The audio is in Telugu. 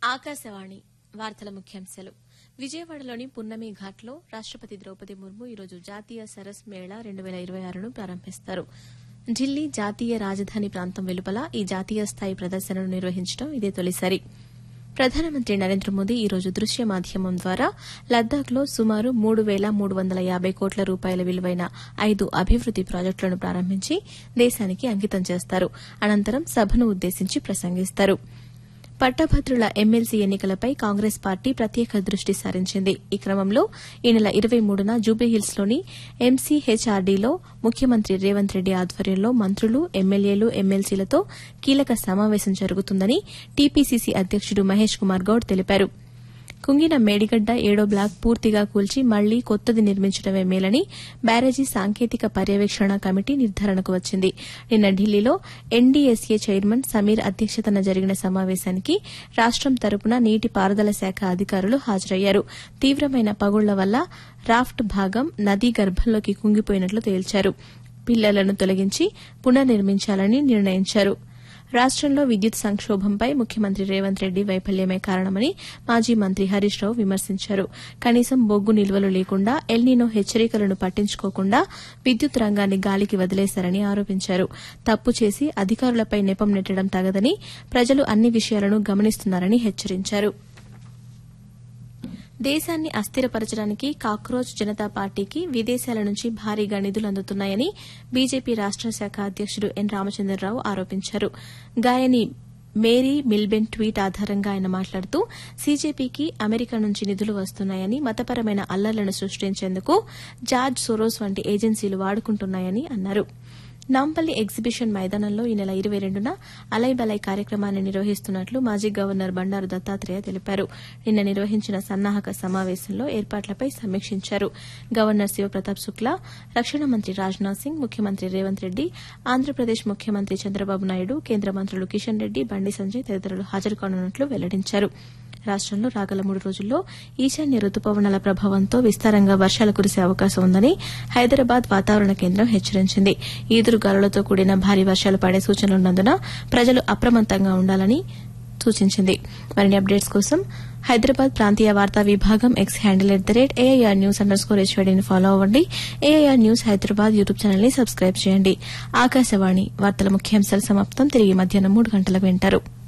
ఆకాశవాణి వార్తల ముఖ్యాంశాలు విజయవాడలోని పున్నమి ఘాట్లో రాష్టపతి ద్రౌపది ముర్ము ఈరోజు జాతీయ సరస్ మేళా రెండు వేల ఇరవై ఆరును ప్రారంభిస్తారు ఢిల్లీ జాతీయ రాజధాని ప్రాంతం వెలుపల ఈ జాతీయ స్థాయి ప్రదర్శనను నిర్వహించడం ఇదే తొలిసారి ప్రధానమంత్రి నరేంద్ర మోదీ ఈరోజు దృశ్య మాధ్యమం ద్వారా లద్దాఖ్లో సుమారు మూడు వేల మూడు వందల యాబై కోట్ల రూపాయల విలువైన ఐదు అభివృద్ది ప్రాజెక్టులను ప్రారంభించి దేశానికి అంకితం చేస్తారు అనంతరం సభను ఉద్దేశించి ప్రసంగిస్తారు పట్టభద్రుల ఎమ్మెల్సీ ఎన్నికలపై కాంగ్రెస్ పార్టీ ప్రత్యేక దృష్టి సారించింది ఈ క్రమంలో ఈ నెల ఇరవై మూడున జూబ్లీహిల్స్లోని ఎంసీహెచ్ఆర్డీలో ముఖ్యమంత్రి రేవంత్ రెడ్డి ఆధ్వర్యంలో మంత్రులు ఎమ్మెల్యేలు ఎమ్మెల్సీలతో కీలక సమావేశం జరుగుతుందని టీపీసీసీ అధ్యకుడు మహేష్ కుమార్ గౌడ్ తెలిపారు కుంగిన మేడిగడ్డ ఏడో బ్లాక్ పూర్తిగా కూల్చి మళ్లీ కొత్తది నిర్మించడమే మేలని బ్యారేజీ సాంకేతిక పర్యవేక్షణ కమిటీ నిర్ధారణకు వచ్చింది నిన్న ఢిల్లీలో ఎన్డీఎస్ఏ చైర్మన్ సమీర్ అధ్యక్షతన జరిగిన సమావేశానికి రాష్టం తరపున నీటిపారుదల శాఖ అధికారులు హాజరయ్యారు తీవ్రమైన పగుళ్ల వల్ల రాఫ్ట్ భాగం నదీ గర్భంలోకి కుంగిపోయినట్లు తేల్చారు పిల్లలను తొలగించి పునర్నిర్మించాలని నిర్ణయించారు రాష్టంలో విద్యుత్ సంక్షోభంపై ముఖ్యమంత్రి రేవంత్ రెడ్డి వైఫల్యమే కారణమని మాజీ మంత్రి హరీష్ రావు విమర్శించారు కనీసం బొగ్గు నిల్వలు లేకుండా ఎల్నీనో హెచ్చరికలను పట్టించుకోకుండా విద్యుత్ రంగాన్ని గాలికి వదిలేశారని ఆరోపించారు తప్పు చేసి అధికారులపై నెపం నెట్టడం తగదని ప్రజలు అన్ని విషయాలను గమనిస్తున్నారని హెచ్చరించారు దేశాన్ని అస్థిరపరచడానికి కాక్రోచ్ జనతా పార్టీకి విదేశాల నుంచి భారీగా నిధులు అందుతున్నాయని బీజేపీ రాష్ట శాఖ అధ్యకుడు ఎన్ రామచంద్రరావు ఆరోపించారు గాయని మేరీ మిల్బెన్ ట్వీట్ ఆధారంగా ఆయన మాట్లాడుతూ సీజేపీకి అమెరికా నుంచి నిధులు వస్తున్నాయని మతపరమైన అల్లర్లను సృష్టించేందుకు జార్జ్ సోరోస్ వంటి ఏజెన్సీలు వాడుకుంటున్నాయని అన్నారు నాంపల్లి ఎగ్జిబిషన్ మైదానంలో ఈ నెల ఇరవై రెండున అలై బలై కార్యక్రమాన్ని నిర్వహిస్తున్నట్లు మాజీ గవర్నర్ బండారు దత్తాత్రేయ తెలిపారు నిన్న నిర్వహించిన సన్నాహక సమావేశంలో ఏర్పాట్లపై సమీక్షించారు గవర్నర్ శివప్రతాప్ శుక్లా రక్షణ మంత్రి రాజ్నాథ్ సింగ్ ముఖ్యమంత్రి రేవంత్ రెడ్డి ఆంధ్రప్రదేశ్ ముఖ్యమంత్రి చంద్రబాబు నాయుడు కేంద్ర మంత్రులు కిషన్ రెడ్డి బండి సంజయ్ తదితరులు హాజరు కానున్నట్లు వెల్లడించారు రాష్టంలో రాగల మూడు రోజుల్లో ఈశాన్య రుతుపవనాల ప్రభావంతో విస్తారంగా వర్షాలు కురిసే అవకాశం ఉందని హైదరాబాద్ వాతావరణ కేంద్రం హెచ్చరించింది ఈదురుగాలులతో కూడిన భారీ వర్షాలు పడే సూచనలున్నందున ప్రజలు అప్రమత్తంగా ఉండాలని సూచించింది మరిన్ని అప్డేట్స్ కోసం హైదరాబాద్ ప్రాంతీయ వార్తా విభాగం X handle at the rate AIR news under score హెచ్వైడీని ఫాలో అవ్వండి AIR news Hyderabad YouTube channel ని సబ్స్క్రైబ్ చేయండి ఆకాశవాణి వార్తల ముఖ్యాంశాలు సమాప్తం తిరిగి మధ్యాహ్నం మూడు గంటలకు వింటారు